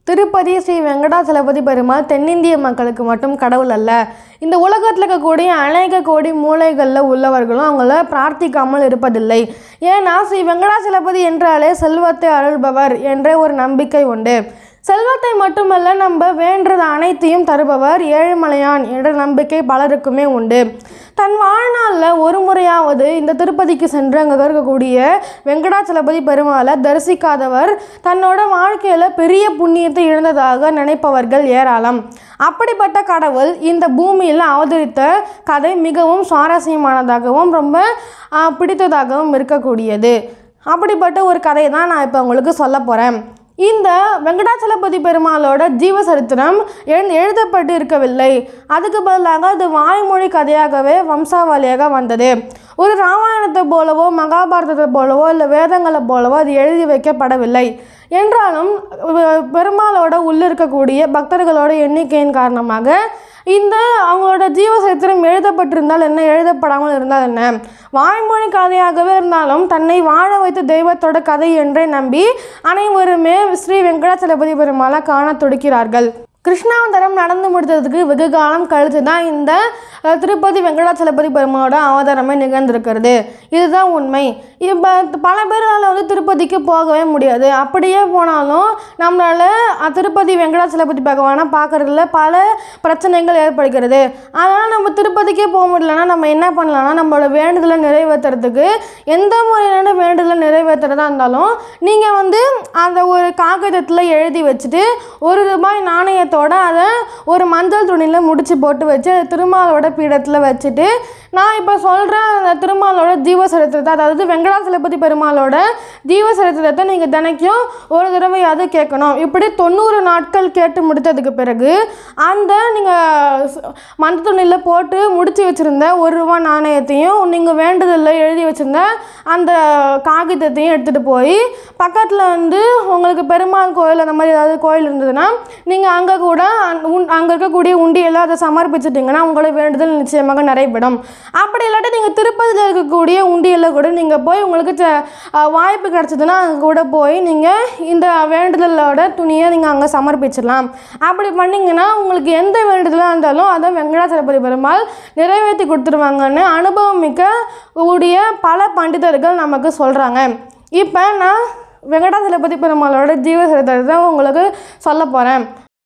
திருப்பதி ஸ்ரீ வெங்கடாசலபதி பெருமாள் தென்னிந்திய மக்களுக்கு மட்டும் கடவுள் அல்ல இந்த உலகத்தில் இருக்கக்கூடிய அநேக கோடி மூலைகளில் உள்ளவர்களும் அவங்கள பிரார்த்திக்காமல் இருப்பதில்லை ஏன்னா ஸ்ரீ வெங்கடாசலபதி என்றாலே செல்வத்தை அருள்பவர் என்ற ஒரு நம்பிக்கை உண்டு செல்வத்தை மட்டுமல்ல நம்ம வேண்டது அனைத்தையும் தருபவர் ஏழுமலையான் என்ற நம்பிக்கை பலருக்குமே உண்டு தன் வாழ்நாளில் ஒரு முறையாவது இந்த திருப்பதிக்கு சென்று அங்கே இருக்கக்கூடிய வெங்கடாச்சலபதி பெருமாளை தரிசிக்காதவர் தன்னோட வாழ்க்கையில் பெரிய புண்ணியத்தை இழந்ததாக நினைப்பவர்கள் ஏராளம் அப்படிப்பட்ட கடவுள் இந்த பூமியில் அவதரித்த கதை மிகவும் சுவாரஸ்யமானதாகவும் ரொம்ப ஆ, பிடித்ததாகவும் இருக்கக்கூடியது அப்படிப்பட்ட ஒரு கதையை தான் நான் இப்போ உங்களுக்கு சொல்ல போகிறேன் இந்த வெங்கடாச்சலபதி பெருமாளோட ஜீவசரித்திரம் எழு எழுதப்பட்டு இருக்கவில்லை அதுக்கு பதிலாக அது வாய்மொழி கதையாகவே வம்சாவளியாக வந்தது ஒரு ராமாயணத்தை போலவோ மகாபாரதத்தை போலவோ இல்லை வேதங்களை போலவோ அது எழுதி வைக்கப்படவில்லை என்றாலும் வ- பெருமாளோட உள்ள இருக்கக்கூடிய பக்தர்களோட எண்ணிக்கையின் காரணமாக இந்த அவங்களோட ஜீவசரித்திரம் எழுதப்பட்டிருந்தால் என்ன எழுதப்படாமல் இருந்தால் என்ன வாய்மொழி கதையாகவே இருந்தாலும் தன்னை வாழ வைத்த தெய்வத்தோட கதை என்றே நம்பி அனைவருமே ஸ்ரீ வெங்கடாச்சலபதி பெருமாளை காண துடிக்கிறார்கள் கிருஷ்ணாவதாரம் நடந்து முடித்ததுக்கு வெகு காலம் கழித்து தான் இந்த அஹ், திருப்பதி வெங்கடாச்சலபதி பெருமாளோட அவதாரமே நிகழ்ந்திருக்கிறது இதுதான் உண்மை இப்போ பல பேரால் வந்து திருப்பதிக்கு போகவே முடியாது அப்படியே போனாலும் நம்மளால் திருப்பதி வெங்கடாச்சலபதி பகவானை பார்க்கறதுல பல பிரச்சனைகள் ஏற்படுகிறது அதனால் நம்ம திருப்பதிக்கே போக முடியலன்னா நம்ம என்ன பண்ணலாம்னா நம்மளோட வேண்டுதலை நிறைவேற்றுறதுக்கு எந்த முறையிலான வேண்டுதலை நிறைவேற்றுறதா இருந்தாலும் நீங்கள் வந்து அந்த ஒரு காகிதத்தில் எழுதி வச்சுட்டு ஒரு ரூபாய் நாணயத்தோட அதை ஒரு மஞ்சள் துணியில் முடிச்சு போட்டு வச்சு அதை திருமாலோட பீடத்தில் வச்சுட்டு நான் இப்போ சொல்கிற அந்த திருமாலோட ஜீவசரித்திரத்தை அதாவது வெங்கடாசலபதி பெருமாளோட ஜீவசரித்திரத்தை நீங்கள் தினைக்கும் ஒரு தடவையாவது கேட்கணும் இப்படி தொண்ணூறு நாட்கள் கேட்டு முடித்ததுக்கு பிறகு அந்த நீங்கள் மஞ்சள் துணியில் போட்டு முடிச்சு வச்சுருந்த ஒரு ரூபா நாணயத்தையும் நீங்கள் வேண்டுதலில் எழுதி வச்சுருந்த அந்த காகிதத்தையும் எடுத்துகிட்டு போய் பக்கத்தில் வந்து உங்களுக்கு பெருமாள் கோயில் அந்த மாதிரி ஏதாவது கோயில் இருந்ததுன்னா நீங்கள் அங்கே கூட அங்கே இருக்கக்கூடிய உண்டியெல்லாம் அதை சமர்ப்பிச்சிட்டிங்கன்னா உங்களோட வேண்டுதல் நிச்சயமாக நிறைவேறும் அப்படி இல்லாட்டி நீங்கள் திருப்பதியில் இருக்கக்கூடிய உண்டியலில் கூட நீங்கள் போய் உங்களுக்கு ச- அஹ் வாய்ப்பு கிடச்சதுன்னா அங்கே கூட போய் நீங்கள் இந்த வேண்டுதலோட துணியை நீங்கள் அங்கே சமர்ப்பிச்சிடலாம் அப்படி பண்ணிங்கன்னா உங்களுக்கு எந்த வேண்டுதலாக இருந்தாலும் அதை வெங்கடாச்சலபதி பெருமாள் நிறைவேற்றி கொடுத்துருவாங்கன்னு அனுபவம் மிக்க கூடிய பல பண்டிதர்கள் நமக்கு சொல்கிறாங்க இப்போ நான் வெங்கடாச்சலபதி பெருமாளோட ஜீவசரித்திரத்தை உங்களுக்கு சொல்ல போகிறேன்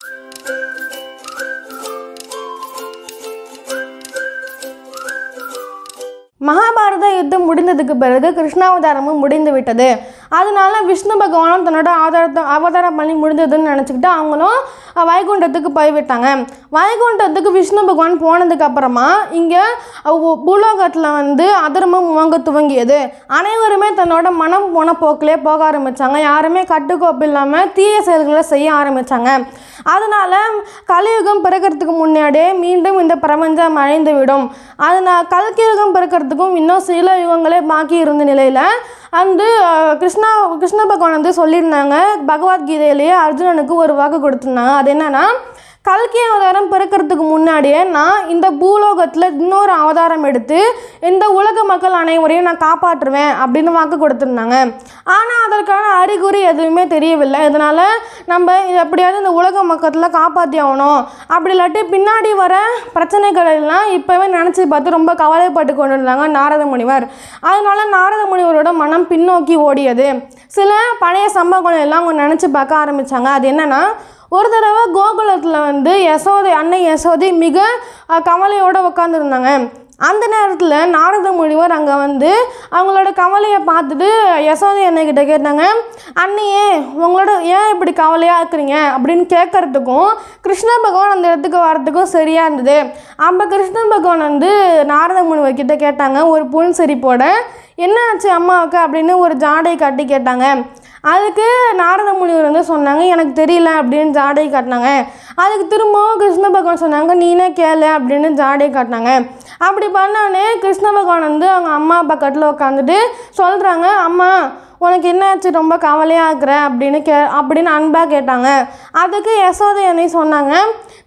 மகாபாரத யுத்தம் முடிந்ததுக்கு பிறகு கிருஷ்ணாவதாரமும் முடிந்து விட்டது அதனால விஷ்ணு பகவானும் தன்னோட ஆதாரத்தை அவதாரம் பண்ணி முடிஞ்சதுன்னு நினச்சிக்கிட்டு அவங்களும் அஹ், வைகுண்டத்துக்கு போய்விட்டாங்க வைகுண்டத்துக்கு விஷ்ணு பகவான் போனதுக்கு அப்புறமா இங்கே பூலோகத்தில் வந்து அதர்மம் வாங்க துவங்கியது அனைவருமே தன்னோட மனம் போன போக்கிலே போக ஆரம்பித்தாங்க யாருமே கட்டுக்கோப்பு இல்லாமல் தீய செயல்களை செய்ய ஆரம்பித்தாங்க அதனால கலியுகம் பிறக்கிறதுக்கு முன்னாடியே மீண்டும் இந்த பிரபஞ்சம் அழிந்து விடும் அதனால் கல்கியுகம் பிறக்கிறதுக்கும் இன்னும் சில யுகங்களே பாக்கி இருந்த நிலையில் வந்து அஹ், கிருஷ்ணா கிருஷ்ண பகவான் வந்து சொல்லியிருந்தாங்க பகவத்கீதையிலேயே அர்ஜுனனுக்கு ஒரு வாக்கு கொடுத்துருந்தாங்க அது என்னன்னா கல்கி அவதாரம் பிறக்கிறதுக்கு முன்னாடியே நான் இந்த பூலோகத்தில் இன்னொரு அவதாரம் எடுத்து இந்த உலக மக்கள் அனைவரையும் நான் காப்பாற்றுவேன் அப்படின்னு வாக்கு கொடுத்துருந்தாங்க ஆனால் அதற்கான அறிகுறி எதுவுமே தெரியவில்லை இதனால் நம்ம இது எப்படியாவது இந்த உலக மக்கத்தில் காப்பாற்றி ஆகணும் அப்படி இல்லாட்டி பின்னாடி வர பிரச்சனைகள் எல்லாம் இப்போவே நினச்சி பார்த்து ரொம்ப கவலைப்பட்டு கொண்டு இருந்தாங்க நாரத முனிவர் அதனால நாரத முனிவரோட மனம் பின்னோக்கி ஓடியது சில பழைய சம்பவங்கள் எல்லாம் அவங்க நினச்சி பார்க்க ஆரம்பித்தாங்க அது என்னன்னா ஒரு தடவை கோகுலத்தில் வந்து யசோதை அன்னை யசோதை மிக அஹ், கவலையோட உட்காந்துருந்தாங்க அந்த நேரத்தில் நாரத முனிவர் அங்கே வந்து அவங்களோட கவலையை பார்த்துட்டு யசோதை அன்னைக்கிட்ட கேட்டாங்க அண்ணியே உங்களோட ஏன் இப்படி கவலையாக இருக்கிறீங்க அப்படின்னு கேட்கறதுக்கும் கிருஷ்ண பகவான் அந்த இடத்துக்கு வரதுக்கும் சரியாக இருந்தது அப்போ கிருஷ்ண பகவான் வந்து நாரத முனிவர் கிட்ட கேட்டாங்க ஒரு புன் சிரிப்போட என்ன ஆச்சு அம்மாவுக்கு அப்படின்னு ஒரு ஜாடை காட்டி கேட்டாங்க அதுக்கு நாரத முனிவர் வந்து சொன்னாங்க எனக்கு தெரியல அப்படின்னு ஜாடை காட்டினாங்க அதுக்கு திரும்பவும் கிருஷ்ண பகவான் சொன்னாங்க நீனே கேளு அப்படின்னு ஜாடை காட்டினாங்க அப்படி பண்ணோடனே கிருஷ்ண பகவான் வந்து அவங்க அம்மா பக்கத்தில் உட்காந்துட்டு சொல்கிறாங்க அம்மா உனக்கு என்னாச்சு ரொம்ப கவலையாக இருக்கிற அப்படின்னு கே அப்படின்னு அன்பாக கேட்டாங்க அதுக்கு யசோதை அன்னை சொன்னாங்க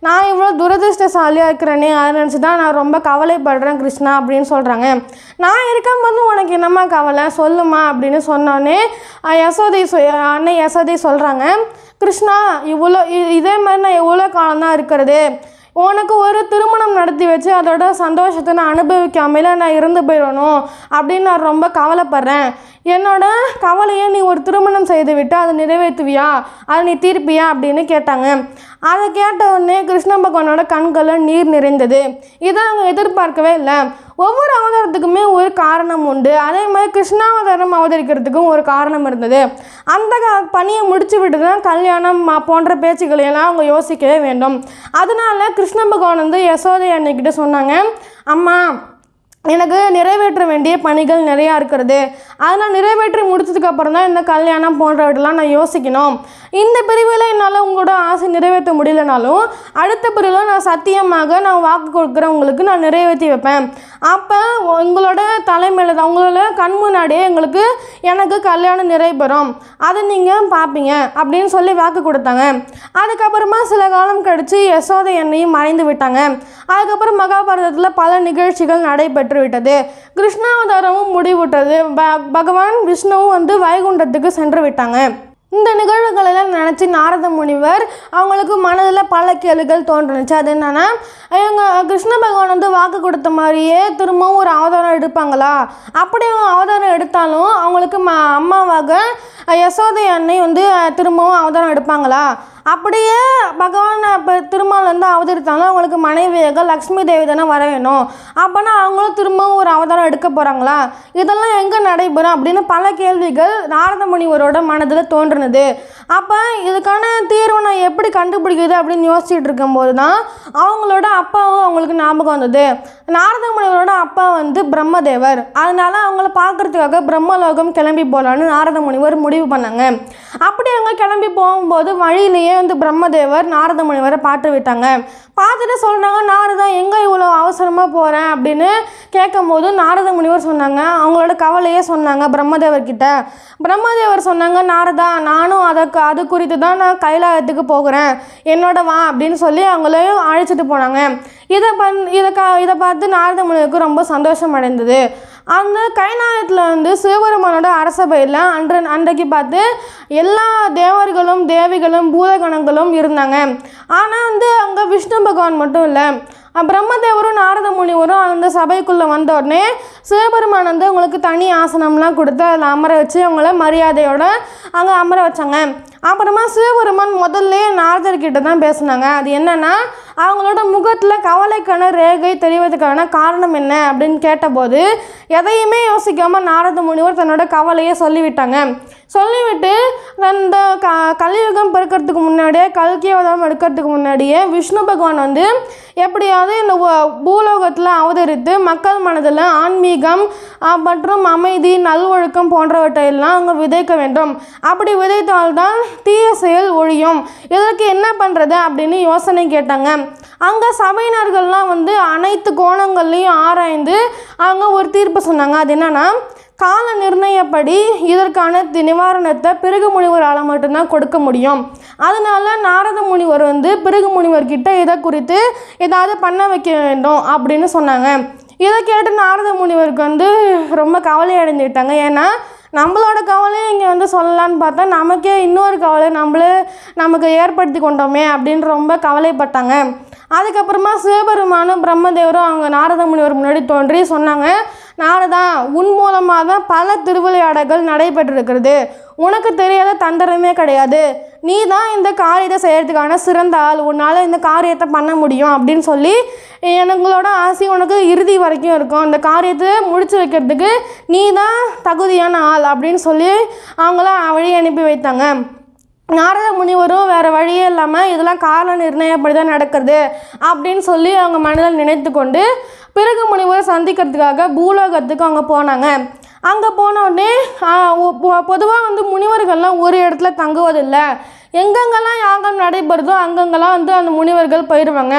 நான் இவ்வளோ துரதிருஷ்டசாலியாக இருக்கிறேனே அதை நினச்சி தான் நான் ரொம்ப கவலைப்படுறேன் கிருஷ்ணா அப்படின்னு சொல்கிறாங்க நான் இருக்கும்போது உனக்கு என்னம்மா கவலை சொல்லுமா அப்படின்னு சொன்னோடனே அஹ், யசோதை சொ- அன்னை யசோதை சொல்கிறாங்க கிருஷ்ணா இவ்வளோ இ- இதே மாதிரி நான் எவ்வளோ காலம் தான் இருக்கிறது உனக்கு ஒரு திருமணம் நடத்தி வச்சு அதோட சந்தோஷத்தை நான் அனுபவிக்காமல நான் இறந்து போயிடணும் அப்படின்னு நான் ரொம்ப கவலைப்படுறேன் என்னோட கவலையை நீ ஒரு திருமணம் செய்து விட்டு அதை நிறைவேற்றுவியா அதை நீ தீர்ப்பியா அப்படின்னு கேட்டாங்க அதை கேட்ட உடனே கிருஷ்ண பகவானோட கண்களில் நீர் நிறைந்தது இதை அவங்க எதிர்பார்க்கவே இல்லை ஒவ்வொரு அவதாரத்துக்குமே ஒரு காரணம் உண்டு அதே மாதிரி கிருஷ்ணாவதாரம் அவதரிக்கிறதுக்கும் ஒரு காரணம் இருந்தது அந்த க- பணியை முடிச்சு விட்டு தான் கல்யாணம் ம- போன்ற பேச்சுக்களை எல்லாம் அவங்க யோசிக்கவே வேண்டும் அதனால கிருஷ்ண பகவான் வந்து யசோதை அன்னைக்கிட்ட சொன்னாங்க அம்மா எனக்கு நிறைவேற்ற வேண்டிய பணிகள் நிறையா இருக்கிறது அதெல்லாம் நிறைவேற்றி முடிச்சதுக்கு அப்புறம் தான் இந்த கல்யாணம் போன்றவற்றெல்லாம் நான் யோசிக்கணும் இந்த பிரிவில் என்னால் உங்களோட ஆசை நிறைவேற்ற முடியலனாலும் அடுத்த பிரிவில் நான் சத்தியமாக நான் வாக்கு கொடுக்குறேன் உங்களுக்கு நான் நிறைவேற்றி வைப்பேன் அப்போ உங்களோட தலைமையில் தான் உங்களோட கண் முன்னாடியே எங்களுக்கு எனக்கு கல்யாணம் நிறைவேறும் அதை நீங்கள் பார்ப்பீங்க அப்படின்னு சொல்லி வாக்கு கொடுத்தாங்க அதுக்கப்புறமா சில காலம் கழித்து யசோதை எண்ணெயும் மறைந்து விட்டாங்க அதுக்கப்புறம் மகாபாரதத்தில் பல நிகழ்ச்சிகள் நடைபெற்று விட்டது கிருஷ்ணாவதாரமும் முடிவுட்டது ப பகவான் விஷ்ணுவும் வந்து வைகுண்டத்துக்கு சென்று விட்டாங்க இந்த நிகழ்வுகள் எல்லாம் நினச்சி நாரத முனிவர் அவங்களுக்கு மனதில் பல கேள்விகள் தோன்றுனுச்சு அது என்னன்னா எங்கள் கிருஷ்ண பகவான் வந்து வாக்கு கொடுத்த மாதிரியே திரும்பவும் ஒரு அவதாரம் எடுப்பாங்களா அப்படி அவங்க அவதாரம் எடுத்தாலும் அவங்களுக்கு ம அம்மாவாக யசோதை அன்னை வந்து அஹ், திரும்பவும் அவதாரம் எடுப்பாங்களா அப்படியே பகவான் இப்போ திருமால் வந்து அவதரித்தாலும் அவங்களுக்கு மனைவியாக லக்ஷ்மி தேவி தானே வர வேணும் அப்போனா அவங்களும் திரும்பவும் ஒரு அவதாரம் எடுக்க போகிறாங்களா இதெல்லாம் எங்கே நடைபெறும் அப்படின்னு பல கேள்விகள் நாரத முனிவரோட மனதில் தோன்றுனது அப்போ இதுக்கான தீர்வை நான் எப்படி கண்டுபிடிக்கிறது அப்படின்னு யோசிச்சுட்டு இருக்கும்போது தான் அவங்களோட அப்பாவும் அவங்களுக்கு ஞாபகம் வந்தது நாரத முனிவரோட அப்பா வந்து பிரம்மதேவர் அதனால அவங்கள பார்க்கறதுக்காக பிரம்மலோகம் கிளம்பி போகலான்னு நாரத முனிவர் முடிவு பண்ணாங்க அப்படி அவங்க கிளம்பி போகும்போது வழியிலேயே வந்து பிரம்மதேவர் நாரத முனிவரை பார்த்து விட்டாங்க பார்த்துட்டு சொல்கிறாங்க நாரதா எங்கே இவ்வளோ அவசரமாக போகிறேன் அப்படின்னு கேட்கும்போது நாரத முனிவர் சொன்னாங்க அவங்களோட கவலையே சொன்னாங்க பிரம்மதேவர் கிட்ட பிரம்மதேவர் சொன்னாங்க நாரதா நானும் அதற்கு அது குறித்து தான் நான் கைலாயத்துக்கு போகிறேன் என்னோட வா அப்படின்னு சொல்லி அவங்களையும் அழைச்சிட்டு போனாங்க இதை பண் இதை க இதை பார்த்து நாரத முனிவருக்கு ரொம்ப சந்தோஷம் அடைந்தது அந்த கைலாயத்தில் வந்து சிவபெருமானோட அரசபையில் அன்று அன்றைக்கு பார்த்து எல்லா தேவர்களும் தேவிகளும் பூதகணங்களும் இருந்தாங்க ஆனால் வந்து அங்கே விஷ்ணு பகவான் மட்டும் இல்லை அஹ் பிரம்மதேவரும் நாரத முனிவரும் அந்த சபைக்குள்ளே வந்த உடனே சிவபெருமான் வந்து அவங்களுக்கு தனி ஆசனம்லாம் கொடுத்து அதில் அமர வச்சு அவங்கள மரியாதையோட அங்கே அமர வச்சாங்க அப்புறமா சிவபெருமான் முதல்ல நாரதர்கிட்ட தான் பேசுனாங்க அது என்னன்னா அவங்களோட முகத்தில் கவலைக்கான ரேகை தெரிவதற்கான காரணம் என்ன அப்படின்னு கேட்டபோது எதையுமே யோசிக்காமல் நாரத முனிவர் தன்னோட கவலையை சொல்லிவிட்டாங்க சொல்லிவிட்டு அந்த க கலியுகம் பிறக்கிறதுக்கு முன்னாடியே கல்கி அவதாரம் எடுக்கிறதுக்கு முன்னாடியே விஷ்ணு பகவான் வந்து எப்படியாவது இந்த உ- பூலோகத்தில் அவதரித்து மக்கள் மனதில் ஆன்மீகம் ஆ, மற்றும் அமைதி நல்வொழுக்கம் போன்றவற்றை எல்லாம் அவங்க விதைக்க வேண்டும் அப்படி விதைத்தால்தான் தீய செயல் ஒழியும் இதற்கு என்ன பண்ணுறது அப்படின்னு யோசனை கேட்டாங்க அங்கே சபையினர்கள்லாம் வந்து அனைத்து கோணங்கள்லையும் ஆராய்ந்து அவங்க ஒரு தீர்ப்பு சொன்னாங்க அது என்னன்னா கால நிர்ணயப்படி இதற்கான தி- நிவாரணத்தை பிறகு முனிவரால் மட்டும்தான் கொடுக்க முடியும் அதனால நாரத முனிவர் வந்து பிறகு முனிவர்கிட்ட இதை குறித்து ஏதாவது பண்ண வைக்க வேண்டும் அப்படின்னு சொன்னாங்க இதை கேட்டு நாரத முனிவருக்கு வந்து ரொம்ப கவலை அடைஞ்சுக்கிட்டாங்க ஏன்னா நம்மளோட கவலையை இங்கே வந்து சொல்லலான்னு பார்த்தா நமக்கே இன்னொரு கவலை நம்மளே நமக்கு ஏற்படுத்தி கொண்டோமே அப்படின்னு ரொம்ப கவலைப்பட்டாங்க அதுக்கப்புறமா சிவபெருமானும் பிரம்மதேவரும் அவங்க நாரத முனிவர் முன்னாடி தோன்றி சொன்னாங்க நாரதா உன் மூலமாக தான் பல திருவிளையாடல்கள் நடைபெற்றிருக்கிறது உனக்கு தெரியாத தந்திரமே கிடையாது நீ தான் இந்த காரியத்தை செய்யறதுக்கான சிறந்த ஆள் உன்னால் இந்த காரியத்தை பண்ண முடியும் அப்படின்னு சொல்லி எங்களோட ஆசை உனக்கு இறுதி வரைக்கும் இருக்கும் இந்த காரியத்தை முடிச்சு வைக்கிறதுக்கு நீ தான் தகுதியான ஆள் அப்படின்னு சொல்லி அவங்கள வழி அனுப்பி வைத்தாங்க நாரத முனிவரும் வேறு வழியே இல்லாமல் இதெல்லாம் கால நிர்ணயப்படி தான் நடக்குது அப்படின்னு சொல்லி அவங்க மனதில் நினைத்து கொண்டு பிறகு முனிவரை சந்திக்கிறதுக்காக பூலோகத்துக்கு அவங்க போனாங்க அங்கே போனோடனே பொதுவாக வந்து முனிவர்கள்லாம் ஒரு இடத்துல தங்குவதில்லை எங்கெங்கெல்லாம் யாகம் நடைபெறுதோ அங்கங்கெல்லாம் வந்து அந்த முனிவர்கள் போயிடுவாங்க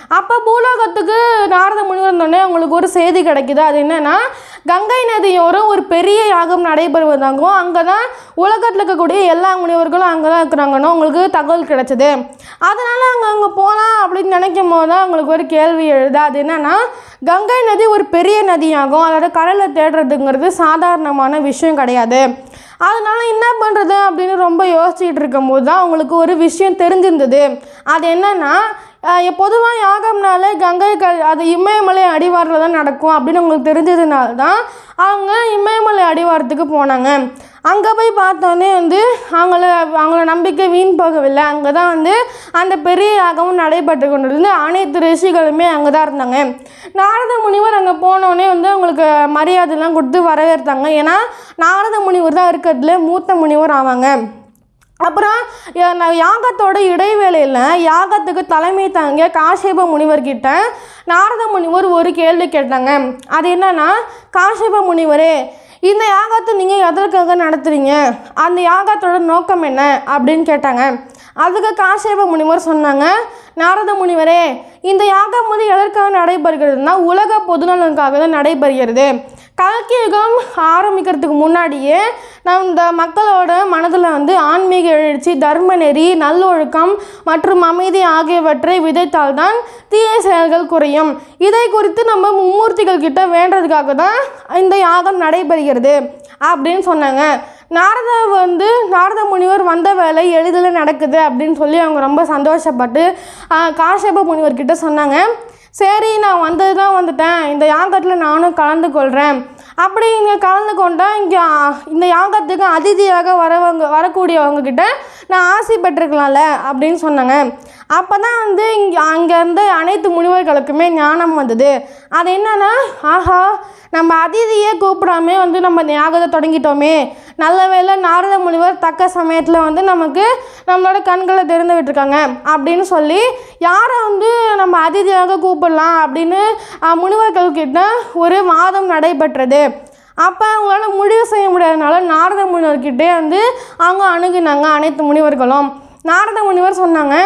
அப்போ பூலோகத்துக்கு நாரத முனிவர் வந்தோடனே அவங்களுக்கு ஒரு செய்தி கிடைக்குது அது என்னன்னா கங்கை நதியோரம் ஒரு பெரிய யாகம் நடைபெறுவதாகவும் அங்கே தான் உலகத்தில் இருக்கக்கூடிய எல்லா முனிவர்களும் அங்கே தான் இருக்கிறாங்கன்னு அவங்களுக்கு தகவல் கிடைச்சது அதனால் அங்கே அங்கே போகலாம் அப்படின்னு நினைக்கும் போது தான் அவங்களுக்கு ஒரு கேள்வி எழுது அது என்னன்னா கங்கை நதி ஒரு பெரிய நதியாகும் அதோட கடலை தேடுறதுங்கிறது சாதாரணமான விஷயம் கிடையாது அதனால என்ன பண்ணுறது அப்படின்னு ரொம்ப யோசிச்சுட்டு இருக்கும்போது தான் அவங்களுக்கு ஒரு விஷயம் தெரிஞ்சிருந்தது அது என்னன்னா பொதுவாக யாகம்னாலே கங்கை க அது இமயமலை அடிவாரத்தில் தான் நடக்கும் அப்படின்னு அவங்களுக்கு தெரிஞ்சதுனால தான் அவங்க இமயமலை அடிவாரத்துக்கு போனாங்க அங்கே போய் பார்த்தோன்னே வந்து அவங்கள அவங்கள நம்பிக்கை வீண் போகவில்லை அங்கே தான் வந்து அந்த பெரிய யாகமும் நடைபெற்று கொண்டிருந்து அனைத்து ரிஷிகளுமே அங்கே தான் இருந்தாங்க நாரத முனிவர் அங்கே போனோடனே வந்து அவங்களுக்கு மரியாதைலாம் கொடுத்து வரவேற்றாங்க ஏன்னா நாரத முனிவர் தான் இருக்கிறதுல மூத்த முனிவர் ஆவாங்க அப்புறம் யா- நான் யாகத்தோட இடைவேளையில் யாகத்துக்கு தலைமை தாங்கிய காஷேப முனிவர்கிட்ட நாரத முனிவர் ஒரு கேள்வி கேட்டாங்க அது என்னன்னா காஷேப முனிவரே இந்த யாகத்தை நீங்கள் எதற்காக நடத்துறீங்க அந்த யாகத்தோட நோக்கம் என்ன அப்படின்னு கேட்டாங்க அதுக்கு காஷேப முனிவர் சொன்னாங்க நாரத முனிவரே இந்த யாகம் வந்து எதற்காக நடைபெறுகிறதுனா உலக பொதுநலனுக்காக தான் நடைபெறுகிறது கல்கி யுகம் ஆரம்பிக்கிறதுக்கு முன்னாடியே நம் இந்த மக்களோட மனதில் வந்து ஆன்மீக எழுச்சி தர்ம நெறி நல்லொழுக்கம் மற்றும் அமைதி ஆகியவற்றை விதைத்தால்தான் தீய செயல்கள் குறையும் இதை குறித்து நம்ம மும்மூர்த்திகள் கிட்ட வேண்டதுக்காக தான் இந்த யாகம் நடைபெறுகிறது அப்படின்னு சொன்னாங்க நாரத வந்து நாரத முனிவர் வந்த வேலை எளிதில் நடக்குது அப்படின்னு சொல்லி அவங்க ரொம்ப சந்தோஷப்பட்டு ஆஹ், காஷேப முனிவர் கிட்ட சொன்னாங்க சரி நான் வந்தது தான் வந்துட்டேன் இந்த யாகத்தில் நானும் கலந்து கொள்கிறேன் அப்படி இங்கே கலந்து கொண்டா இங்கே இந்த யாகத்துக்கு அதிதியாக வரவங்க வரக்கூடியவங்க கிட்ட நான் ஆசை பெற்றிருக்கலாம்ல அப்படின்னு சொன்னாங்க அப்போ தான் வந்து இங்கே அங்கே இருந்த அனைத்து முனிவர்களுக்குமே ஞானம் வந்தது அது என்னன்னா ஆஹா நம்ம அதிதியே கூப்பிடாம வந்து நம்ம இந்த யாகத்தை தொடங்கிட்டோமே நல்ல வேளை நாரத முனிவர் தக்க சமயத்தில் வந்து நமக்கு நம்மளோட கண்களை திறந்து விட்டுருக்காங்க அப்படின்னு சொல்லி யாரை வந்து நம்ம அதிதியாக கூப்பிடலாம் அப்படின்னு அஹ், முனிவர்கள்கிட்ட ஒரு வாதம் நடைபெற்றது அப்போ அவங்களால முடிவு செய்ய முடியாதனால நாரத முனிவர்கிட்டே வந்து அவங்க அணுகினாங்க அனைத்து முனிவர்களும் நாரத முனிவர் சொன்னாங்க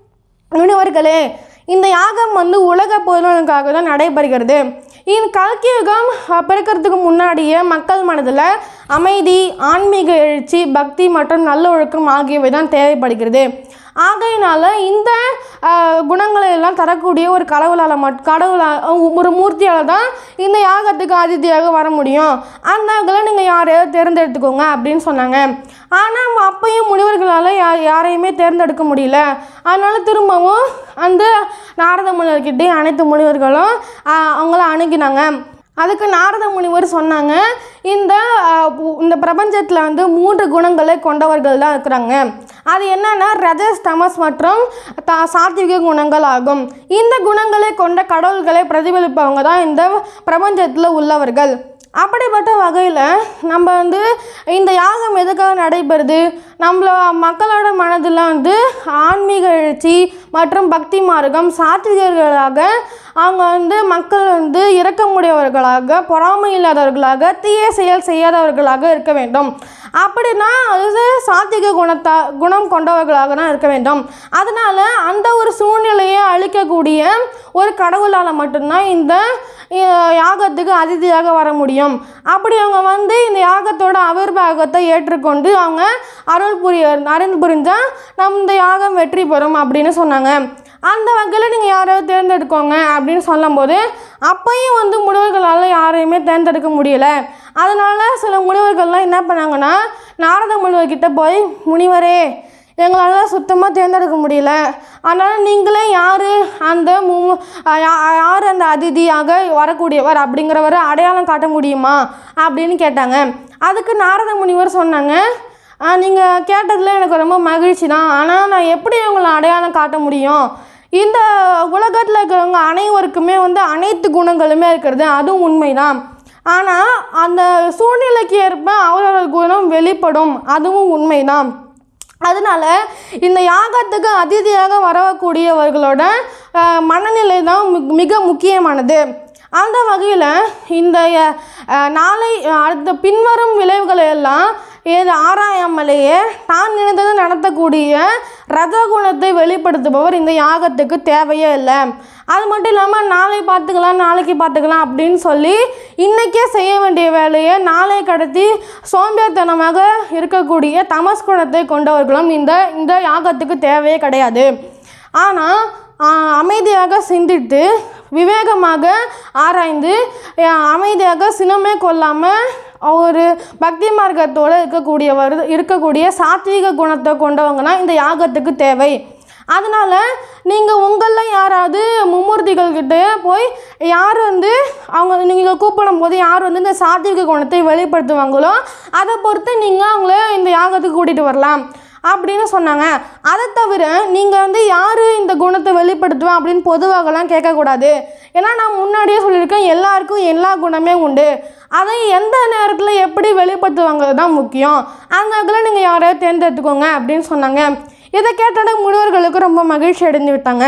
முனிவர்களே இந்த யாகம் வந்து உலக பொதுநலனுக்காக தான் நடைபெறுகிறது இந்த கல்கி யுகம் அஹ், பிறக்கறதுக்கு முன்னாடியே மக்கள் மனதில் அமைதி ஆன்மீக எழுச்சி பக்தி மற்றும் நல்லொழுக்கம் ஆகியவை தான் தேவைப்படுகிறது ஆகையினால இந்த அஹ், குணங்களை எல்லாம் தரக்கூடிய ஒரு கடவுளால் மட் கடவுளால் ஒரு மூர்த்தியால் தான் இந்த யாகத்துக்கு அதிதியாக வர முடியும் அந்த ஆகளை நீங்கள் யாரையாவது தேர்ந்தெடுத்துக்கோங்க அப்படின்னு சொன்னாங்க ஆனால் அப்பையும் முனிவர்களால் யா யாரையுமே தேர்ந்தெடுக்க முடியல அதனால திரும்பவும் அந்த நாரத முனிவர்கிட்டே அனைத்து முனிவர்களும் ஆஹ், அவங்கள அணுகினாங்க அதுக்கு நாரத முனிவர் சொன்னாங்க இந்த ஆஹ், உ- இந்த பிரபஞ்சத்தில் வந்து மூன்று குணங்களை கொண்டவர்கள் தான் இருக்கிறாங்க அது என்னன்னா ரஜஸ் தமஸ் மற்றும் த சாத்விக குணங்கள் ஆகும் இந்த குணங்களை கொண்ட கடவுள்களை பிரதிபலிப்பவங்க தான் இந்த பிரபஞ்சத்தில் உள்ளவர்கள் அப்படிப்பட்ட வகையில் நம்ம வந்து இந்த யாகம் எதுக்காக நடைபெறுது நம்மள மக்களோட மனதில் வந்து ஆன்மீக எழுச்சி மற்றும் பக்தி மார்க்கம் சாத்விகர்களாக அவங்க வந்து மக்கள் வந்து இரக்கமுடையவர்களாக பொறாமை இல்லாதவர்களாக தீய செயல் செய்யாதவர்களாக இருக்க வேண்டும் அப்படின்னா அது சாத்விக குணத்தா குணம் கொண்டவர்களாக தான் இருக்க வேண்டும் அதனால அந்த ஒரு சூழ்நிலையை அழிக்கக்கூடிய ஒரு கடவுளால் மட்டும்தான் இந்த அஹ், யாகத்துக்கு அதிதியாக வர முடியும் அப்படி அவங்க வந்து இந்த யாகத்தோட ஆவிர்வாகத்தை ஏற்றுக்கொண்டு அவங்க அருள் புரிய அருள் புரிஞ்சால் நம் இந்த யாகம் வெற்றி பெறும் அப்படின்னு சொன்னாங்க அந்த வகையில் நீங்கள் யாராவது தேர்ந்தெடுக்கோங்க அப்படின்னு சொல்லும்போது அப்பையும் வந்து முனிவர்களால் யாரையுமே தேர்ந்தெடுக்க முடியல அதனால சில முனிவர்கள்லாம் என்ன பண்ணாங்கன்னா நாரத முனிவர்கிட்ட போய் முனிவரே எங்களால் சுத்தமாக தேர்ந்தெடுக்க முடியல அதனால் நீங்களே யார் அந்த மு யா- யார் அந்த அதிதியாக வரக்கூடியவர் அப்படிங்கிறவரை அடையாளம் காட்ட முடியுமா அப்படின்னு கேட்டாங்க அதுக்கு நாரத முனிவர் சொன்னாங்க நீங்கள் கேட்டதில் எனக்கு ரொம்ப மகிழ்ச்சி தான் ஆனால் நான் எப்படி உங்களை அடையாளம் காட்ட முடியும் இந்த உலகத்தில் இருக்கிறவங்க அனைவருக்குமே வந்து அனைத்து குணங்களுமே இருக்கிறது அதுவும் உண்மைதான் ஆனால் அந்த சூழ்நிலைக்கு ஏற்ப அவரவர் குணம் வெளிப்படும் அதுவும் உண்மைதான் அதனால இந்த யாகத்துக்கு அதிதியாக வரக்கூடியவர்களோட அஹ், மனநிலை தான் மிக- மிக முக்கியமானது அந்த வகையில் இந்த அஹ், நாளை அடுத்த பின்வரும் விளைவுகளை எல்லாம் இது ஆராயாமலேயே தான் நினைத்தது நடத்தக்கூடிய ரத குணத்தை வெளிப்படுத்துபவர் இந்த யாகத்துக்கு தேவையே இல்லை அது மட்டும் இல்லாமல் நாளை பார்த்துக்கலாம் நாளைக்கு பார்த்துக்கலாம் அப்படின்னு சொல்லி இன்றைக்கே செய்ய வேண்டிய வேலையை நாளை கடத்தி சோம்பேறித்தனமாக இருக்கக்கூடிய தமஸ் குணத்தை கொண்டவர்களும் இந்த இந்த யாகத்துக்கு தேவையே கிடையாது ஆனால் அமைதியாக சிந்தித்து விவேகமாக ஆராய்ந்து அஹ், அமைதியாக சினமே கொள்ளாமல் ஒரு பக்தி மார்க்கத்தோடு இருக்கக்கூடியவர் இருக்கக்கூடிய சாத்வீக குணத்தை கொண்டவங்கன்னா இந்த யாகத்துக்கு தேவை அதனால் நீங்கள் உங்களில் யாராவது மும்மூர்த்திகள் கிட்ட போய் யார் வந்து அவங்க நீங்கள் கூப்பிடும் போது யார் வந்து இந்த சாத்வீக குணத்தை வெளிப்படுத்துவாங்களோ அதை பொறுத்து நீங்கள் அவங்கள இந்த யாகத்துக்கு கூட்டிகிட்டு வரலாம் அப்படின்னு சொன்னாங்க அதை தவிர நீங்கள் வந்து யார் இந்த குணத்தை வெளிப்படுத்துவேன் அப்படின்னு பொதுவாகலாம் கேட்கக்கூடாது ஏன்னா நான் முன்னாடியே சொல்லியிருக்கேன் எல்லாருக்கும் எல்லா குணமே உண்டு அதை எந்த நேரத்தில் எப்படி வெளிப்படுத்துவாங்கிறது தான் முக்கியம் அந்த அதில் நீங்கள் யாரையாவது தேர்ந்தெடுத்துக்கோங்க அப்படின்னு சொன்னாங்க இதை கேட்டோட முனிவர்களுக்கு ரொம்ப மகிழ்ச்சி அடைந்து விட்டாங்க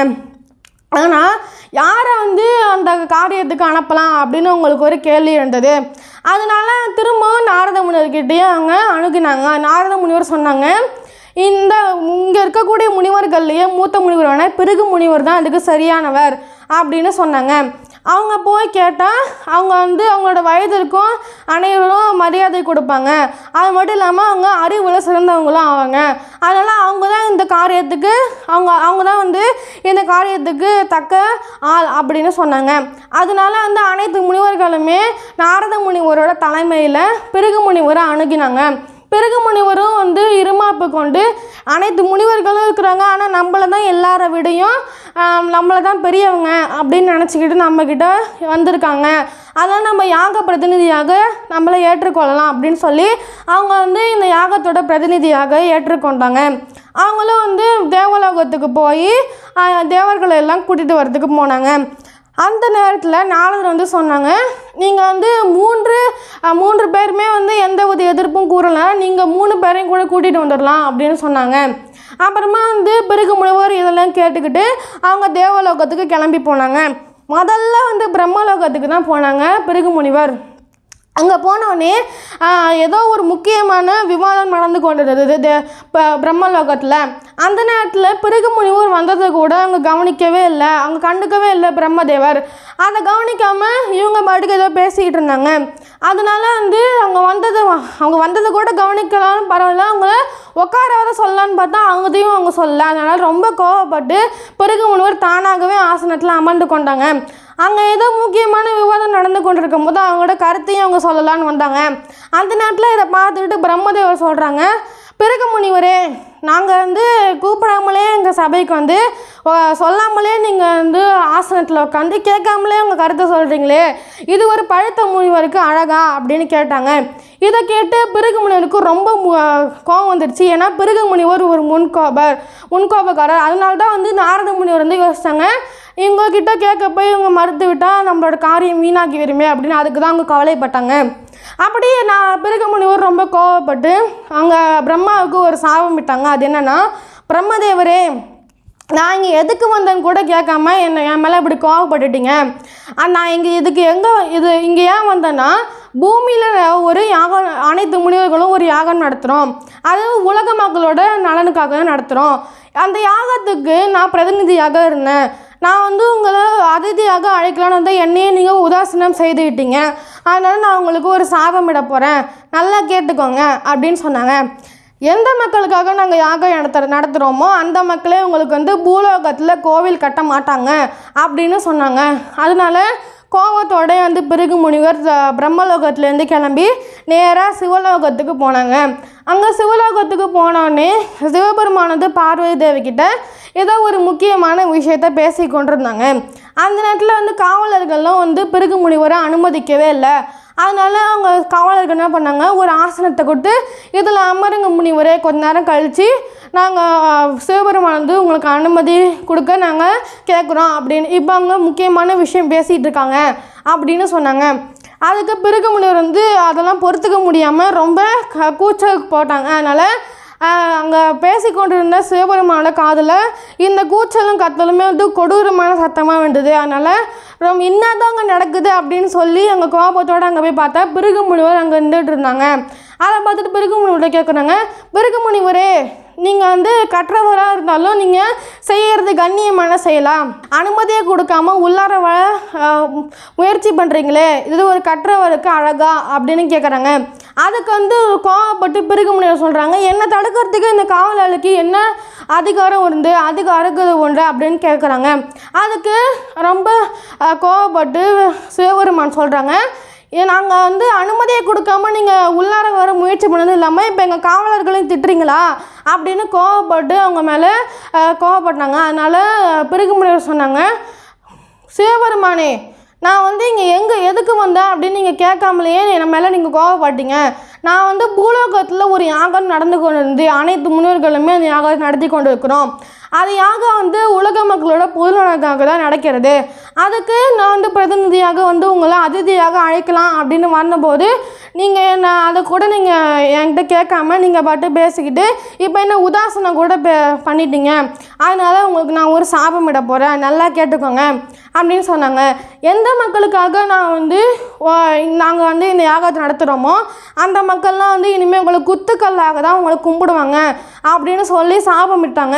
ஆனால் யாரை வந்து அந்த காரியத்துக்கு அனுப்பலாம் அப்படின்னு உங்களுக்கு ஒரு கேள்வி இருந்தது அதனால திரும்பவும் நாரத முனிவர்கிட்டயே அவங்க அணுகினாங்க நாரத முனிவர் சொன்னாங்க இந்த இங்கே இருக்கக்கூடிய முனிவர்கள்லேயே மூத்த முனிவரான பிறகு முனிவர் தான் அதுக்கு சரியானவர் அப்படின்னு சொன்னாங்க அவங்க போய் கேட்டால் அவங்க வந்து அவங்களோட வயதிற்கும் அனைவரும் மரியாதை கொடுப்பாங்க அது மட்டும் இல்லாமல் அவங்க அறிவில் சிறந்தவங்களும் ஆவாங்க அதனால் அவங்க தான் இந்த காரியத்துக்கு அவங்க அவங்க தான் வந்து இந்த காரியத்துக்கு தக்க ஆள் அப்படின்னு சொன்னாங்க அதனால வந்து அனைத்து முனிவர்களுமே நாரத முனிவரோட தலைமையில் பிறகு முனிவரை அணுகினாங்க பிறகு முனிவரும் வந்து இருமாப்பு கொண்டு அனைத்து முனிவர்களும் இருக்கிறாங்க ஆனால் நம்மளை தான் எல்லாரை விடையும் ஆம், நம்மளை தான் பெரியவங்க அப்படின்னு நினச்சிக்கிட்டு நம்மக்கிட்ட வந்திருக்காங்க அதான் நம்ம யாக பிரதிநிதியாக நம்மளை ஏற்றுக்கொள்ளலாம் அப்படின்னு சொல்லி அவங்க வந்து இந்த யாகத்தோட பிரதிநிதியாக ஏற்றுக்கொண்டாங்க அவங்களும் வந்து தேவலோகத்துக்கு போய் தேவர்களை எல்லாம் கூட்டிகிட்டு வரதுக்கு போனாங்க அந்த நேரத்தில் நாரதர் வந்து சொன்னாங்க நீங்கள் வந்து மூன்று அஹ், மூன்று பேருமே வந்து எந்த ஒரு எதிர்ப்பும் கூறலை நீங்கள் மூணு பேரையும் கூட கூட்டிகிட்டு வந்துடலாம் அப்படின்னு சொன்னாங்க அப்புறமா வந்து பிறகு முழுவர் இதெல்லாம் கேட்டுக்கிட்டு அவங்க தேவலோகத்துக்கு கிளம்பி போனாங்க முதல்ல வந்து பிரம்மலோகத்துக்கு தான் போனாங்க பிறகு முனிவர் அங்கே போனோடனே ஏதோ ஒரு முக்கியமான விவாதம் நடந்து கொண்டிருந்தது தே- இப்போ பிரம்மலோகத்தில் அந்த நேரத்தில் பிறகு முனிவர் வந்ததை கூட அவங்க கவனிக்கவே இல்லை அவங்க கண்டுக்கவே இல்லை பிரம்மதேவர் அதை கவனிக்காமல் இவங்க பாட்டுக்கு ஏதோ பேசிக்கிட்டு இருந்தாங்க அதனால வந்து அவங்க வந்தது அவங்க வந்ததை கூட கவனிக்கலாம் பரவாயில்ல அவங்கள உட்கார வர சொல்லலான்னு பார்த்தா அவங்கதையும் அவங்க சொல்லல அதனால் ரொம்ப கோவப்பட்டு பிறகு முனிவர் தானாகவே ஆசனத்தில் அமர்ந்து கொண்டாங்க அங்கே ஏதோ முக்கியமான விவாதம் நடந்து கொண்டிருக்கும் போது அவங்களோட கருத்தையும் அவங்க சொல்லலான்னு வந்தாங்க அந்த நேரத்தில் இதை பார்த்துக்கிட்டு பிரம்மதேவர் சொல்கிறாங்க பிறகு முனிவரே நாங்கள் வந்து கூப்பிடாமலே எங்கள் சபைக்கு வந்து ஓ, சொல்லாமலே நீங்கள் வந்து ஆசனத்தில் உட்காந்து கேட்காமலே உங்கள் கருத்தை சொல்கிறீங்களே இது ஒரு பழுத்த முனிவருக்கு அழகா அப்படின்னு கேட்டாங்க இதை கேட்டு பிறகு முனிவருக்கு ரொம்ப மு- கோவம் வந்துடுச்சு ஏன்னா பிறகு முனிவர் ஒரு முன்கோபர் முன்கோபக்காரர் அதனால தான் வந்து நாரத முனிவர் வந்து யோசிச்சாங்க இவங்க கிட்ட கேட்க போய் இவங்க மறுத்து விட்டால் நம்மளோட காரியம் வீணாக்கி வருமே அப்படின்னு அதுக்கு தான் அவங்க கவலைப்பட்டாங்க அப்படியே நான் பிறகு முனிவர் ரொம்ப கோவப்பட்டு அங்கே பிரம்மாவுக்கு ஒரு சாபம் விட்டாங்க அது என்னன்னா பிரம்மதேவரே நான் இங்கே எதுக்கு வந்தேன்னு கூட கேட்காம என்னை என் மேலே இப்படி கோவப்பட்டுட்டீங்க ஆ, நான் இங்கே இதுக்கு எங்கே இது இங்கே ஏன் வந்தேன்னா பூமியில் ஒரு யாகம் அனைத்து முனிவர்களும் ஒரு யாகம் நடத்துகிறோம் அது உலக மக்களோட நலனுக்காக தான் நடத்துகிறோம் அந்த யாகத்துக்கு நான் பிரதிநிதியாக இருந்தேன் நான் வந்து உங்களை அதிதியாக அழைக்கலான்னு வந்தால் என்னையே நீங்கள் உதாசீனம் செய்து விட்டீங்க அதனால் நான் உங்களுக்கு ஒரு சாபம் இட போகிறேன் நல்லா கேட்டுக்கோங்க அப்படின்னு சொன்னாங்க எந்த மக்களுக்காக நாங்கள் யாகம் நடத்த நடத்துகிறோமோ அந்த மக்களே உங்களுக்கு வந்து பூலோகத்தில் கோவில் கட்ட மாட்டாங்க அப்படின்னு சொன்னாங்க அதனால கோவத்தோட வந்து பிறகு முனிவர் அஹ், பிரம்மலோகத்துலேருந்து கிளம்பி நேராக சிவலோகத்துக்கு போனாங்க அங்கே சிவலோகத்துக்கு போனோடனே சிவபெருமானது பார்வதி தேவி கிட்ட ஏதோ ஒரு முக்கியமான விஷயத்த பேசி கொண்டிருந்தாங்க அந்த நேரத்தில் வந்து காவலர்கள்லாம் வந்து பிறகு முனிவரை அனுமதிக்கவே இல்லை அதனால அவங்க காவலர்கள் என்ன பண்ணாங்க ஒரு ஆசனத்தை கொடுத்து இதில் அமருங்க முனிவரே கொஞ்ச நேரம் கழித்து நாங்கள் சிவபெருமான் வந்து உங்களுக்கு அனுமதி கொடுக்க நாங்கள் கேட்குறோம் அப்படின்னு இப்போ அவங்க முக்கியமான விஷயம் பேசிகிட்டு இருக்காங்க அப்படின்னு சொன்னாங்க அதுக்கு பிறகு முனிவர் வந்து அதெல்லாம் பொறுத்துக்க முடியாமல் ரொம்ப க கூச்சல் போட்டாங்க அதனால் அங்கே பேசிக்கொண்டிருந்த சிவபெருமானோட காதில் இந்த கூச்சலும் கத்தலுமே வந்து கொடூரமான சத்தமாக வந்தது அதனால் ரொம்ப என்னதாங்க நடக்குது அப்படின்னு சொல்லி அங்கே கோபத்தோடு அங்கே போய் பார்த்தா பிருகு முனிவர் அங்கே நின்றுட்டு இருந்தாங்க அதை பார்த்துட்டு பிருகு முனிவர்கிட்ட கேட்குறாங்க பிருகு முனிவரே நீங்கள் வந்து கற்றவராக இருந்தாலும் நீங்கள் செய்கிறது கண்ணியமான செய்யலாம் அனுமதியை கொடுக்காம உள்ளார வர ஆஹ், முயற்சி பண்ணுறீங்களே இது ஒரு கற்றவருக்கு அழகா அப்படின்னு கேட்குறாங்க அதுக்கு வந்து கோவப்பட்டு பிறகு முனிவர் சொல்கிறாங்க என்னை தடுக்கிறதுக்கு இந்த காவலாளிக்கு என்ன அதிகாரம் உண்டு அதிகாரம் உண்டு அப்படின்னு கேட்குறாங்க அதுக்கு ரொம்ப ஆஹ், கோவப்பட்டு சிவபெருமான் சொல்கிறாங்க நாங்கள் வந்து அனுமதியை கொடுக்காம நீங்கள் உள்ளார வர முயற்சி பண்ணது இல்லாமல் இப்போ எங்கள் காவலர்களையும் திட்டுறீங்களா அப்படின்னு கோவப்பட்டு அவங்க மேலே கோவப்பட்டாங்க அதனால் பிறகு முனிவர் சொன்னாங்க சிவபெருமானே நான் வந்து இங்கே எங்கே எதுக்கு வந்தேன் அப்படின்னு நீங்கள் கேட்காமலேயே என் மேலே நீங்கள் கோவப்பட்டீங்க நான் வந்து பூலோகத்தில் ஒரு யாகம் நடந்து கொண்டு இருந்து அனைத்து முனிவர்களுமே அந்த யாகம் நடத்தி கொண்டு இருக்கிறோம் அது யாகம் வந்து உலக மக்களோட பொதுநலனுக்காக தான் நடக்கிறது அதுக்கு நான் வந்து பிரதிநிதியாக வந்து உங்களை அதிதியாக அழைக்கலாம் அப்படின்னு வந்தபோது நீங்கள் நான் அதை கூட நீங்கள் என்கிட்ட கேட்காம நீங்கள் பாட்டு பேசிக்கிட்டு இப்போ என்ன உதாசனம் கூட பே பண்ணிட்டீங்க அதனால உங்களுக்கு நான் ஒரு சாபம் இட போகிறேன் நல்லா கேட்டுக்கோங்க அப்படின்னு சொன்னாங்க எந்த மக்களுக்காக நான் வந்து நாங்கள் வந்து இந்த யாகத்தை நடத்துகிறோமோ அந்த மக்கள்லாம் வந்து இனிமேல் உங்களை குத்துக்கல்லாக தான் உங்களை கும்பிடுவாங்க அப்படின்னு சொல்லி சாபமிட்டாங்க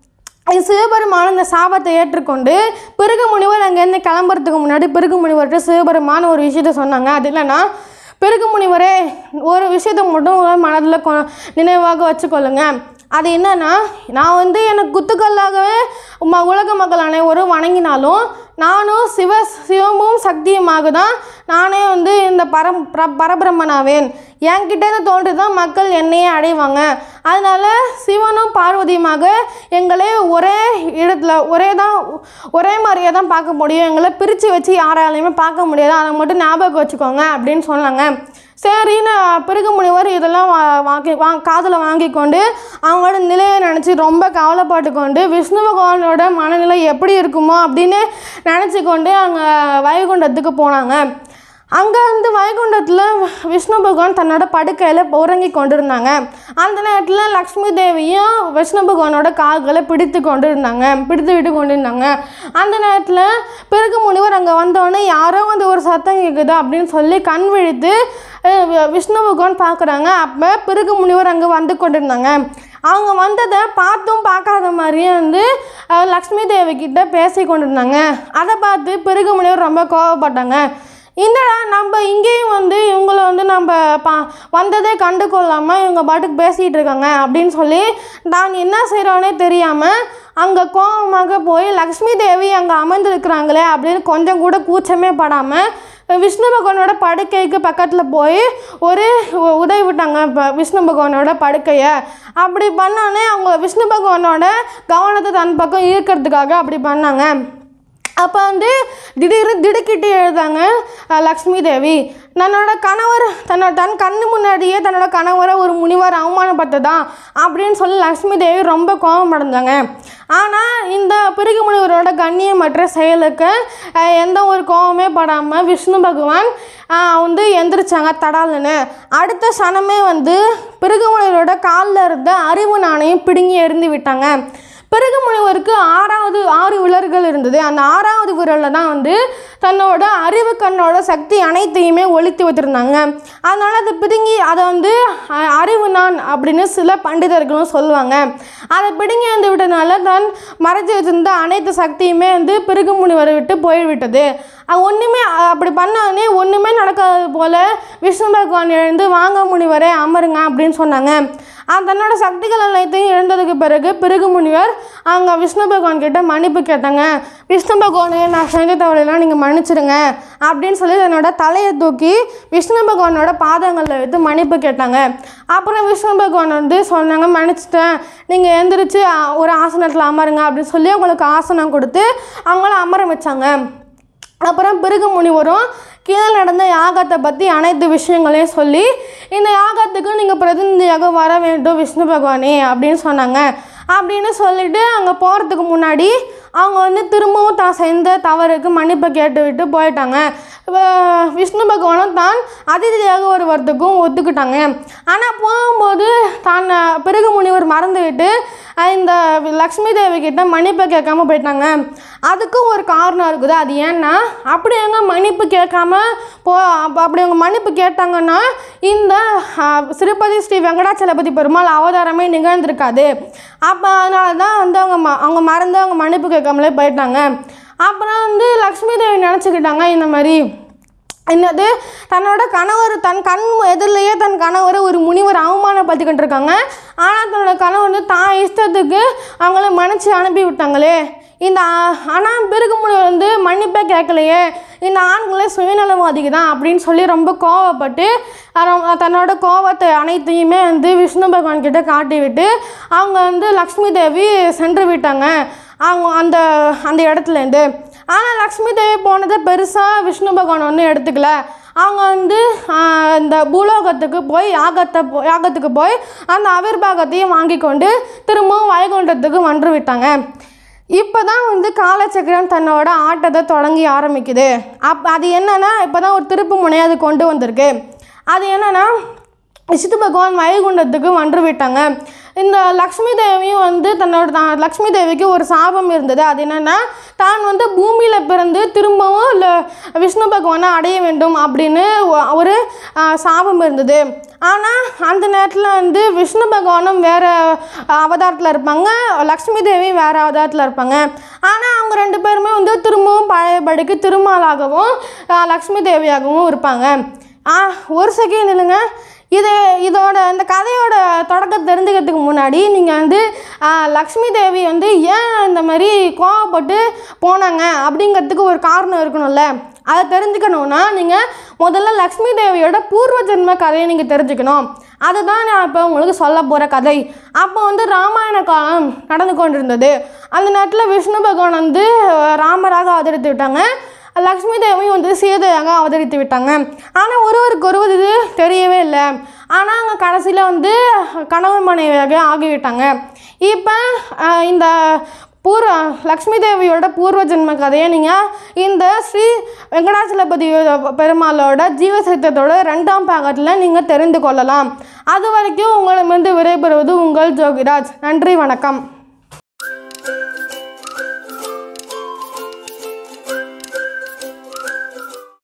இது சிவபெருமான் இந்த சாபத்தை ஏற்றுக்கொண்டு பிறகு முனிவர் அங்கேருந்து கிளம்புறதுக்கு முன்னாடி பிறகு முனிவர்கிட்ட சிவபெருமான் ஒரு விஷயத்த சொன்னாங்க அது இல்லைன்னா பிறகு முனிவரே ஒரு விஷயத்தை மட்டும் உங்க மனதில் கொ நினைவாக வச்சுக்கொள்ளுங்க அது என்னன்னா நான் வந்து எனக்கு குத்துக்கல்லாகவே ம உலக மக்கள் அனைவரும் வணங்கினாலும் நானும் சிவ சிவமும் சக்தியுமாக தான் நானே வந்து இந்த பரம் பிர பரபிரம்மனாவேன் என்கிட்டேருந்து தோன்றி தான் மக்கள் என்னையே அடைவாங்க அதனால சிவனும் பார்வதியுமாக எங்களை ஒரே இடத்துல ஒரே தான் ஒரே மாதிரியே தான் பார்க்க முடியும் எங்களை பிரித்து வச்சு யாராலையுமே பார்க்க முடியாது அதை மட்டும் ஞாபகம் வச்சுக்கோங்க அப்படின்னு சொன்னாங்க சரின்னு பிறகு முனிவர் இதெல்லாம் வா- வாங்கி வா காதில் வாங்கி கொண்டு அவங்களோட நிலையை நினச்சி ரொம்ப கவலைப்பட்டு கொண்டு விஷ்ணு பகவானோட மனநிலை எப்படி இருக்குமோ அப்படின்னு நினச்சி கொண்டு அங்கே வைகுண்டத்துக்கு போனாங்க அங்கே வந்து வைகுண்டத்தில் விஷ்ணு பகவான் தன்னோட படுக்கையில் உறங்கி கொண்டிருந்தாங்க அந்த நேரத்தில் லக்ஷ்மி தேவியும் விஷ்ணு பகவானோட கால்களை பிடித்து கொண்டு இருந்தாங்க பிடித்து விட்டு கொண்டு இருந்தாங்க அந்த நேரத்தில் பிறகு முனிவர் அங்கே வந்தோடனே யாரோ வந்து ஒரு சத்தம் கேட்குது அப்படின்னு சொல்லி கண் விழித்து அஹ், வி- விஷ்ணு பகவான் பார்க்குறாங்க அப்போ பிறகு முனிவர் அங்கே வந்து கொண்டிருந்தாங்க அவங்க வந்ததை பார்த்தும் பார்க்காத மாதிரியே வந்து அஹ், லக்ஷ்மி தேவி கிட்ட பேசி கொண்டிருந்தாங்க அதை பார்த்து பிறகு முனிவர் ரொம்ப கோவப்பட்டாங்க என்னடா நம்ம இங்கேயும் வந்து இவங்கள வந்து நம்ம பா வந்ததே கண்டு கொள்ளாமல் இவங்க பாட்டுக்கு பேசிகிட்டு இருக்காங்க அப்படின்னு சொல்லி தான் என்ன செய்கிறோன்னே தெரியாமல் அங்கே கோபமாக போய் லக்ஷ்மி தேவி அங்கே அமர்ந்திருக்கிறாங்களே அப்படின்னு கொஞ்சம் கூட கூச்சமே படாமல் விஷ்ணு பகவானோட படுக்கைக்கு பக்கத்தில் போய் ஒரு உ- உதவி விட்டாங்க இப்போ விஷ்ணு பகவானோட படுக்கையை அப்படி பண்ணோன்னே அவங்க விஷ்ணு பகவானோட கவனத்தை தன் பக்கம் ஈர்க்கிறதுக்காக அப்படி பண்ணாங்க அப்போ வந்து திடீர்னு திடுக்கிட்டு எழுதாங்க அஹ், லக்ஷ்மி தேவி தன்னோட கணவர் தன்னோட தன் கண்ணு முன்னாடியே தன்னோட கணவரை ஒரு முனிவர் அவமானப்பட்டதான் அப்படின்னு சொல்லி லக்ஷ்மி தேவி ரொம்ப கோபம் அடைஞ்சாங்க ஆனால் இந்த பிறகு முனிவரோட கண்ணியமற்ற செயலுக்கு அஹ், எந்த ஒரு கோபமே படாமல் விஷ்ணு பகவான் அஹ், வந்து எந்திரிச்சாங்க தடாலுன்னு அடுத்த சனமே வந்து பிறகு முனிவரோட காலில் இருந்த அறிவு நாணயம் பிடுங்கி எறிந்து விட்டாங்க பிறகு முனிவருக்கு ஆறாவது ஆறு விரல்கள் இருந்தது அந்த ஆறாவது விரலில் தான் வந்து தன்னோட அறிவு கண்ணோட சக்தி அனைத்தையுமே ஒழித்து வச்சுருந்தாங்க அதனால் அதை பிடுங்கி அதை வந்து அ- அறிவு நான் அப்படின்னு சில பண்டிதர்களும் சொல்லுவாங்க அதை பிடுங்கி வந்து விட்டனால தான் மறைச்சி வச்சிருந்த அனைத்து சக்தியுமே வந்து பிறகு முனிவரை விட்டு போய்விட்டது அது ஒன்றுமே அப்படி பண்ணோடனே ஒன்றுமே நடக்காதது போல் விஷ்ணு பகவான் எழுந்து வாங்க முனிவரே அமருங்க அப்படின்னு சொன்னாங்க அந்த தன்னோட சக்திகள் அனைத்தையும் இழந்ததுக்கு பிறகு பிறகு முனிவர் அங்கே விஷ்ணு பகவான் கிட்ட மன்னிப்பு கேட்டாங்க விஷ்ணு பகவானே நான் செஞ்ச தவறையெல்லாம் நீங்கள் மன்னிச்சிடுங்க அப்படின்னு சொல்லி தன்னோட தலையை தூக்கி விஷ்ணு பகவானோட பாதங்களில் வைத்து மன்னிப்பு கேட்டாங்க அப்புறம் விஷ்ணு பகவான் வந்து சொன்னாங்க மன்னிச்சிட்டேன் நீங்கள் எந்திரிச்சு அ, ஒரு ஆசனத்தில் அமருங்க அப்படின்னு சொல்லி அவங்களுக்கு ஆசனம் கொடுத்து அவங்கள அமர வச்சாங்க அப்புறம் பிறகு முனிவரும் கீழே நடந்த யாகத்தை பற்றி அனைத்து விஷயங்களையும் சொல்லி இந்த யாகத்துக்கு நீங்கள் பிரதிநிதியாக வர வேண்டும் விஷ்ணு பகவானே அப்படின்னு சொன்னாங்க அப்படின்னு சொல்லிட்டு அங்கே போகிறதுக்கு முன்னாடி அவங்க வந்து திரும்பவும் தான் செய்த தவறுக்கு மன்னிப்பை கேட்டுவிட்டு போயிட்டாங்க இப்போ விஷ்ணு பகவானும் தான் அதிதியாக வருவதுக்கும் ஒத்துக்கிட்டாங்க ஆனால் போகும்போது தான் பிறகு முனிவர் மறந்துவிட்டு அஹ், இந்த லக்ஷ்மி தேவி கிட்ட மன்னிப்பை கேட்காம போயிட்டாங்க அதுக்கும் ஒரு காரணம் இருக்குது அது ஏன்னா அப்படி அவங்க மன்னிப்பு கேட்காம போ அப்ப- அப்படி அவங்க மன்னிப்பு கேட்டாங்கன்னா இந்த அஹ், சிறுபதி ஸ்ரீ வெங்கடாச்சலபதி பெருமாள் அவதாரமே நிகழ்ந்திருக்காது அப்போ அதனால தான் வந்து அவங்க ம அவங்க மறந்து அவங்க மன்னிப்பு கேட்காமலே போயிட்டாங்க அப்புறம் வந்து லக்ஷ்மி தேவி நினச்சிக்கிட்டாங்க இந்த மாதிரி என்னது தன்னோட கணவர் தன் கண் எதிரிலேயே தன் கணவரை ஒரு முனிவர் அவமானப்படுத்திக்கிட்டு இருக்காங்க ஆனால் தன்னோட கணவர் வந்து தான் இஷ்டத்துக்கு அவங்கள மன்னிச்சு அனுப்பி விட்டாங்களே இந்த ஆனால் பிறகு முனிவர் வந்து மன்னிப்பே கேட்கலையே இந்த ஆண்களே சுயநலவாதிக்கு தான் அப்படின்னு சொல்லி ரொம்ப கோவப்பட்டு அர- தன்னோட கோவத்தை அனைத்தையுமே வந்து விஷ்ணு பகவான் கிட்ட காட்டி விட்டு அவங்க வந்து லக்ஷ்மி தேவி சென்று விட்டாங்க அவங்க அந்த அந்த இடத்துலேருந்து ஆனால் லக்ஷ்மி தேவி போனதை பெருசாக விஷ்ணு பகவான் ஒன்றும் எடுத்துக்கல அவங்க வந்து ஆஹ், இந்த பூலோகத்துக்கு போய் யாகத்தை போ யாகத்துக்கு போய் அந்த அவிர்வாகத்தையும் வாங்கி கொண்டு திரும்பவும் வைகுண்டத்துக்கு வந்து விட்டாங்க இப்போ தான் வந்து காலச்சக்கரம் தன்னோட ஆட்டத்தை தொடங்கி ஆரம்பிக்குது அப் அது என்னன்னா இப்போ தான் ஒரு திருப்பு முனையை அது கொண்டு வந்திருக்கு அது என்னன்னா விஷ்ணு பகவான் வைகுண்டத்துக்கு வந்து விட்டாங்க இந்த லக்ஷ்மி தேவியும் வந்து தன்னோட தான் லக்ஷ்மி தேவிக்கு ஒரு சாபம் இருந்தது அது என்னென்னா தான் வந்து பூமியில் பிறந்து திரும்பவும் ல- விஷ்ணு பகவானை அடைய வேண்டும் அப்படின்னு ஒ- ஒரு ஆ, சாபம் இருந்தது ஆனால் அந்த நேரத்தில் வந்து விஷ்ணு பகவானும் வேறு அவதாரத்தில் இருப்பாங்க லக்ஷ்மி தேவி வேறு அவதாரத்தில் இருப்பாங்க ஆனால் அவங்க ரெண்டு பேருமே வந்து திரும்பவும் பழையபடிக்கு திருமாலாகவும் ஆ, லக்ஷ்மி தேவியாகவும் இருப்பாங்க ஆ ஒரு செகண்ட் இல்லைங்க இது இதோட இந்த கதையோட தொடக்கம் தெரிஞ்சுக்கிறதுக்கு முன்னாடி நீங்கள் வந்து ஆ, லக்ஷ்மி தேவி வந்து ஏன் இந்த மாதிரி கோவப்பட்டு போனாங்க அப்படிங்கிறதுக்கு ஒரு காரணம் இருக்கணும்ல அதை தெரிஞ்சுக்கணுன்னா நீங்கள் முதல்ல லக்ஷ்மி தேவியோட பூர்வ ஜென்ம கதையை நீங்கள் தெரிஞ்சுக்கணும் அதுதான் நான் இப்போ உங்களுக்கு சொல்ல போகிற கதை அப்போ வந்து ராமாயண காலம் நடந்து கொண்டிருந்தது அந்த நேரத்தில் விஷ்ணு பகவான் வந்து அஹ், ராமராக அவதரித்து விட்டாங்க லக்ஷ்மி தேவியும் வந்து சீதையாக அவதரித்து விட்டாங்க ஆனால் ஒருவருக்கு ஒருவர் இது தெரியவே இல்லை ஆனால் அங்கே கடைசியில் வந்து கணவன் மனைவியாக ஆகிவிட்டாங்க இப்போ அஹ், இந்த பூர்வ லக்ஷ்மி தேவியோட பூர்வ ஜென்ம கதையை நீங்கள் இந்த ஸ்ரீ வெங்கடாச்சலபதி பெருமாளோட ஜீவசரித்தத்தோட ரெண்டாம் பாகத்தில் நீங்கள் தெரிந்து கொள்ளலாம் அது வரைக்கும் உங்களிடமிருந்து விடைபெறுவது உங்கள் ஜோகிராஜ் நன்றி வணக்கம்